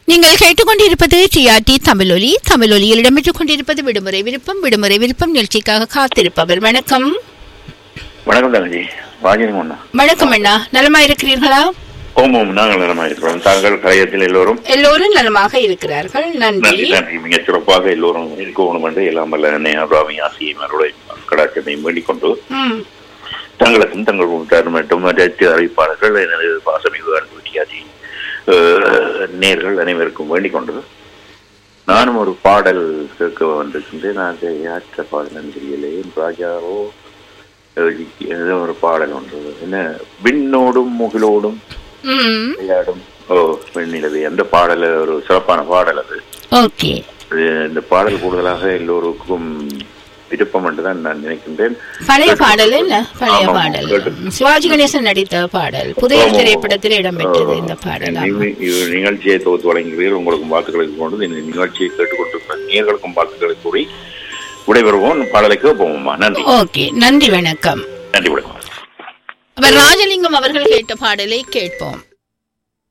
நீங்கள் கேட்டுக்கொண்டிருப்பது டிஆர்டி தமிழொலி தமிழொலியில் இடம்பெற்றுக் கொண்டிருப்பது விடுமுறை விருப்பம் விடுமுறை விருப்பம் நிகழ்ச்சிக்காக காத்திருப்பவர் வணக்கம் வணக்கம் தங்கச்சி ராஜினி ஒண்ணா வணக்கம் அண்ணா நலமா இருக்கிறீர்களா ஓம் ஓம் நாங்கள் நலமாக இருக்கிறோம் தாங்கள் கலையத்தில் எல்லோரும் எல்லோரும் நலமாக இருக்கிறார்கள் நன்றி நன்றி நன்றி மிகச் சிறப்பாக எல்லோரும் இருக்கணும் என்று எல்லாம் வல்ல நேராவி ஆசியும் அருளை கடாட்சத்தையும் வேண்டிக் கொண்டு ம் தங்களுக்கும் தங்கள் வீட்டார் மற்றும் மற்ற அறிவிப்பாளர்கள் எனது பாசமிகு அனுபவியாதி நேர்கள் அனைவருக்கும் வேண்டிக் கொண்டு நானும் ஒரு பாடல் கேட்க வந்திருக்கின்றேன் நான் அதை யாற்ற பாடல் தெரியலே ராஜாவோ எழுதி- ஏதோ ஒரு பாடல் ஒன்று என்ன விண்ணோடும் முகிலோடும் ம் விளையாடும் ஓ வெண்ணிலவே அந்த பாடல் ஒரு சிறப்பான பாடல் அது ஓகே அது இந்த பாடல் கூடுதலாக எல்லோருக்கும் விருப்பம் என்றுதான் நான் நினைக்கின்றேன் பழைய பாடல் என்ன பழைய ஆமாம், பாடல் கேட்டு- சிவாஜி கணேசன் நடித்த பாடல் புதிய ஆமாம். திரைப்படத்தில் இடம்பெற்றது இந்த பாடல் ஆமாம். நிகழ்ச்சி- இது நிகழ்ச்சியை தொகுத்து வழங்குகிறீர்கள் உங்களுக்கும் வாழ்த்துக்களை கொண்டு இந்த நிகழ்ச்சியை கேட்டுக்கொண்டிருக்கிற நேர்களுக்கும் வாழ்த்துக்களை கூறி விடைபெறுவோம் பாடலை கேட்போம்மா நன்றி ஓகே நன்றி வணக்கம் நன்றி வணக்கம் அவர் ராஜலிங்கம் அவர்கள் கேட்ட பாடலை கேட்போம்